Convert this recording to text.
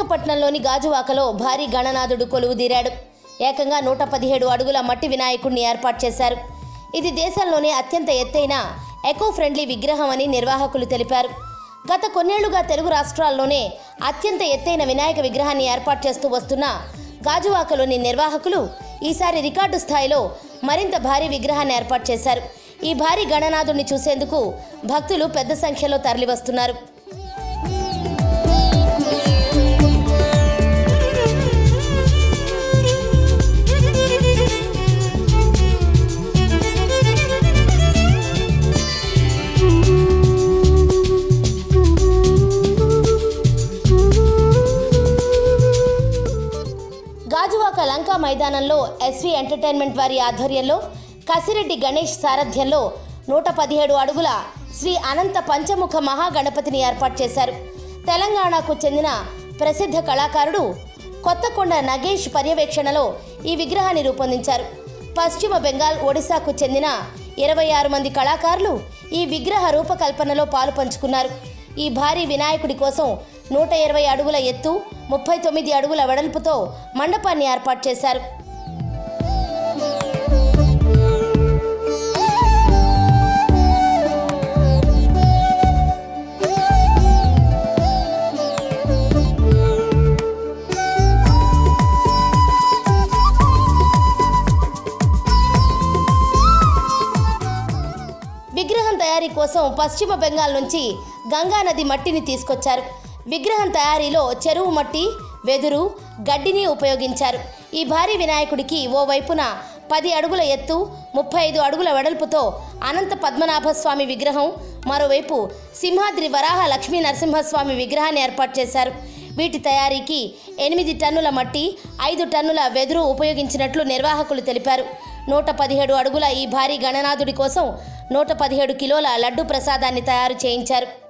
విశాఖపట్నంలోని గాజువాకలో భారీ గణనాథుడు కొలువుదీరాడు ఏకంగా నూట పదిహేడు అడుగుల మట్టి వినాయకుడిని ఏర్పాటు చేశారు ఇది దేశంలోనే అత్యంత ఎత్తైన ఎకో ఫ్రెండ్లీ విగ్రహం అని నిర్వాహకులు తెలిపారు గత కొన్నేళ్లుగా తెలుగు రాష్ట్రాల్లోనే అత్యంత ఎత్తైన వినాయక విగ్రహాన్ని ఏర్పాటు చేస్తూ వస్తున్న గాజువాకలోని నిర్వాహకులు ఈసారి రికార్డు స్థాయిలో మరింత భారీ విగ్రహాన్ని ఏర్పాటు చేశారు ఈ భారీ గణనాథుడిని చూసేందుకు భక్తులు పెద్ద సంఖ్యలో తరలివస్తున్నారు గాజువాక లంకా మైదానంలో ఎస్వి ఎంటర్టైన్మెంట్ వారి ఆధ్వర్యంలో కసిరెడ్డి గణేష్ సారథ్యంలో నూట పదిహేడు అడుగుల శ్రీ అనంత పంచముఖ మహాగణపతిని ఏర్పాటు చేశారు తెలంగాణకు చెందిన ప్రసిద్ధ కళాకారుడు కొత్తకొండ నగేష్ పర్యవేక్షణలో ఈ విగ్రహాన్ని రూపొందించారు పశ్చిమ బెంగాల్ ఒడిశాకు చెందిన ఇరవై ఆరు మంది కళాకారులు ఈ విగ్రహ రూపకల్పనలో పాలు పంచుకున్నారు ఈ భారీ వినాయకుడి కోసం నూట ఇరవై అడుగుల ఎత్తు ముప్పై తొమ్మిది అడుగుల వెడల్పుతో మండపాన్ని ఏర్పాటు చేశారు విగ్రహం తయారీ కోసం పశ్చిమ బెంగాల్ నుంచి గంగా నది మట్టిని తీసుకొచ్చారు విగ్రహం తయారీలో చెరువు మట్టి వెదురు గడ్డిని ఉపయోగించారు ఈ భారీ వినాయకుడికి ఓ వైపున పది అడుగుల ఎత్తు ముప్పై ఐదు అడుగుల వెడల్పుతో అనంత పద్మనాభ స్వామి విగ్రహం మరోవైపు సింహాద్రి వరాహ లక్ష్మీ నరసింహస్వామి విగ్రహాన్ని ఏర్పాటు చేశారు వీటి తయారీకి ఎనిమిది టన్నుల మట్టి ఐదు టన్నుల వెదురు ఉపయోగించినట్లు నిర్వాహకులు తెలిపారు నూట పదిహేడు అడుగుల ఈ భారీ గణనాథుడి కోసం నూట పదిహేడు కిలోల లడ్డు ప్రసాదాన్ని తయారు చేయించారు